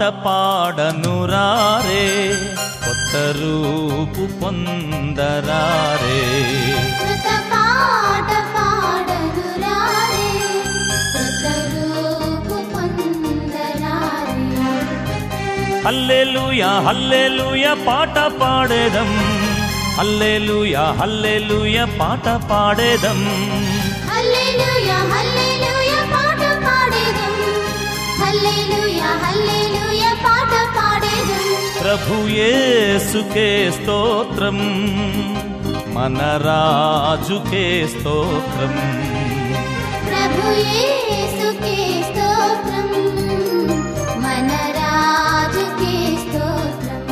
పాడను రారే కొత్త రూపు పొందరారే కృత పాట పాడను రారే కృత రూపు పొందరారే హల్లెలూయా హల్లెలూయా పాట పాడేదం హల్లెలూయా హల్లెలూయా పాట పాడేదం హల్లెలూయా హల్లెలూయా పాట పాడేదం హల్లెలూయా హల్లెలూయా పాట పాడేదం ప్రభు యేసుకే స్తోత్రం మన రాజుకే స్తోత్రం ప్రభు యేసుకే స్తోత్రం మన రాజుకే స్తోత్రం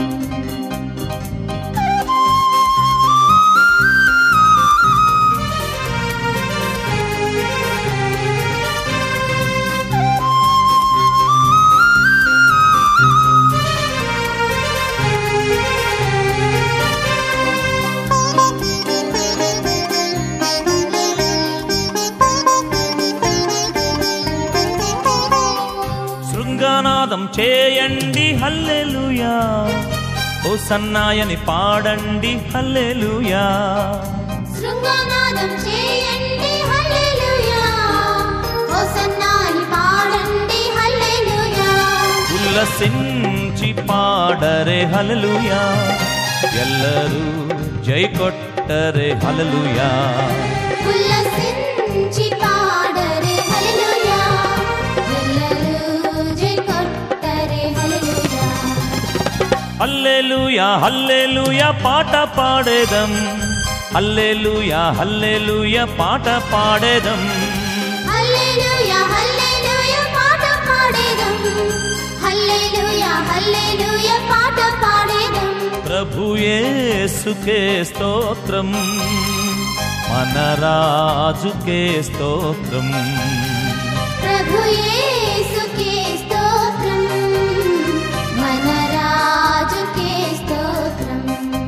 శృంగనాదం చేయండి హల్లెలూయా ఓ సన్నాయని పాడండి హల్లెలూయా శృంగనాదం చేయండి హల్లెలూయా హోసన్నాని పాడండి హల్లెలూయా ఉల్లసించి పాడరే హల్లెలూయా ఎల్లరూ జై కొట్టరే హల్లెలూయా ఉల్లసించి పాడరే హల్లెలూయా ఎల్లరూ జై కొట్టరే హల్లెలూయా హల్లెలూయా హల్లెలూయా పాట పాడేదం హల్లెలూయా హల్లెలూయా పాట పాడేదం హల్లెలూయా హల్లెలూయా పాట పాడేదం హల్లెలూయా హల్లెలూయా పాట పాడేదం ప్రభు యేసుకే స్తోత్రం మన రాజుకే స్తోత్రం ప్రభు యేసుకే స్తోత్రం మన రాజుకే స్తోత్రం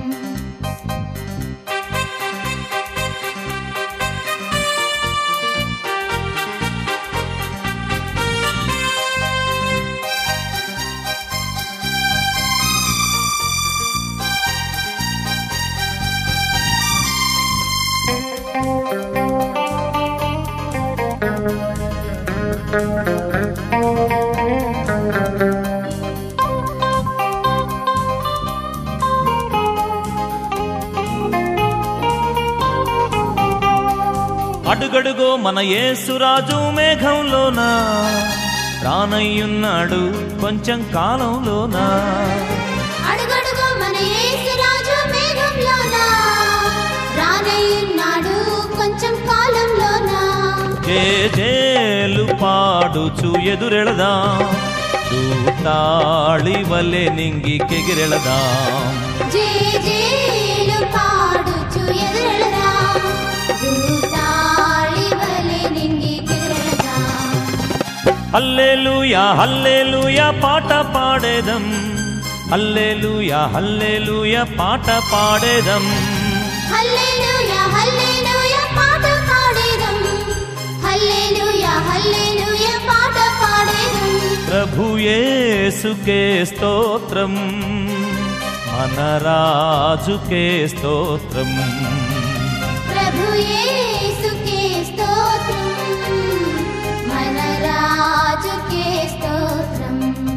అడుగడుగో మన యేసురాజు మేఘంలోన రానయ్యున్నాడు కొంచెం కాలంలోన అడుగడుగు మన యేసురాజు మేఘంలోన రానయ్యున్నాడు కొంచెం కాలంలోన జేజేలు పాడుచు ఎదురెళదాం దూతాళి వలె నింగికెగిరెళదాం జే జేలు పాడుచు ఎదురెళదాం దూతాళి వలె నింగి కిరణదాం హల్లెలూయా హల్లెలూయా పాట పాడేదం హల్లెలూయా హల్లెలూయా పాట పాడేదం హల్లెలూయా హల్లెలూయా పాట పాడేదం హల్లెలూయా హల్లెలూయా పాట పాడేదం ప్రభు యేసుకే స్తోత్రం మన రాజుకే స్తోత్రం ప్రభు యేసుకే స్తోత్రం మన రాజుకే స్తోత్రం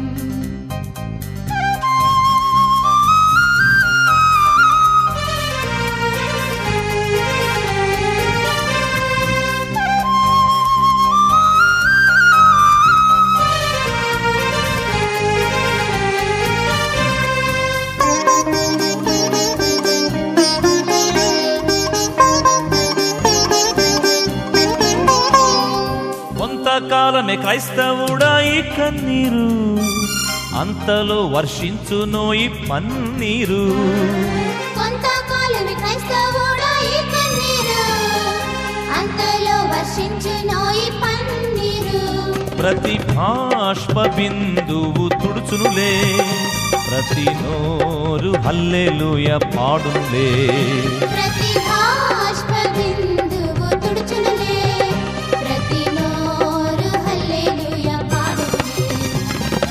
కొంతకాలమే క్రైస్తవుడా ఈ కన్నీరు అంతలో వర్షించునో ఈ పన్నీరు కొంతకాలమే క్రైస్తవుడా ఈ కన్నీరు అంతలో వర్షించునో ఈ పన్నీరు ప్రతి బాష్ప బిందువు తుడుచునులే ప్రతి నోరు హల్లెలూయ పాడునులే ప్రతి బాష్ప బిందువు తుడుచునులే ప్రతి నోరు హల్లెలూయా పాడునులే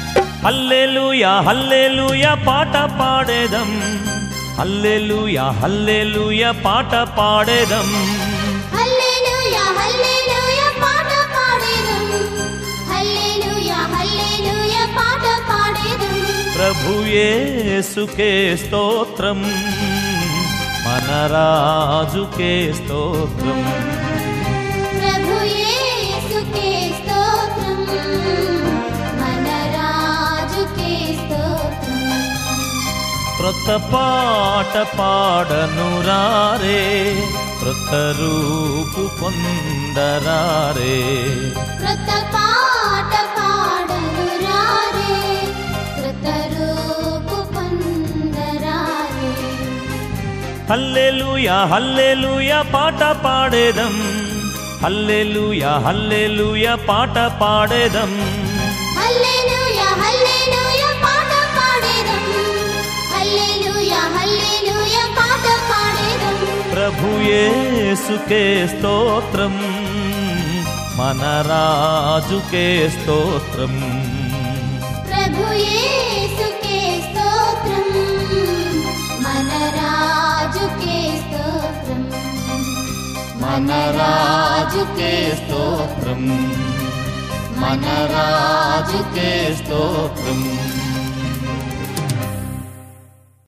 హల్లెలూయా హల్లెలూయా పాట పాడేదం హల్లెలూయా హల్లెలూయా పాట పాడేదం హల్లెలూయా హల్లెలూయా పాట పాడేదం హల్లెలూయా హల్లెలూయా పాట పాడేదం ప్రభు యేసుకే స్తోత్రం మన రాజుకే స్తోత్రం ప్రభు యేసుకే స్తోత్రం మన రాజుకే స్తోత్రం క్రొత్త పాట పాడను రారే క్రొత్త రూపు పొందరారే కృత పాట పాడను రారే కృత రూపు పొందరారే హల్లెలూయా హల్లెలూయా పాట పాడేదం హల్లెలూయా హల్లెలూయా పాట పాడేదం హల్లెలూయా హల్లెలూయా పాట పాడేదం హల్లెలూయా హల్లెలూయా పాట పాడేదం ప్రభు యేసుకే స్తోత్రం మన రాజుకే స్తోత్రం ప్రభు యేసుకే స్తోత్రం మన రాజుకే స్తోత్రం మన రాజుకే స్తోత్రం మన రాజుకే స్తోత్రం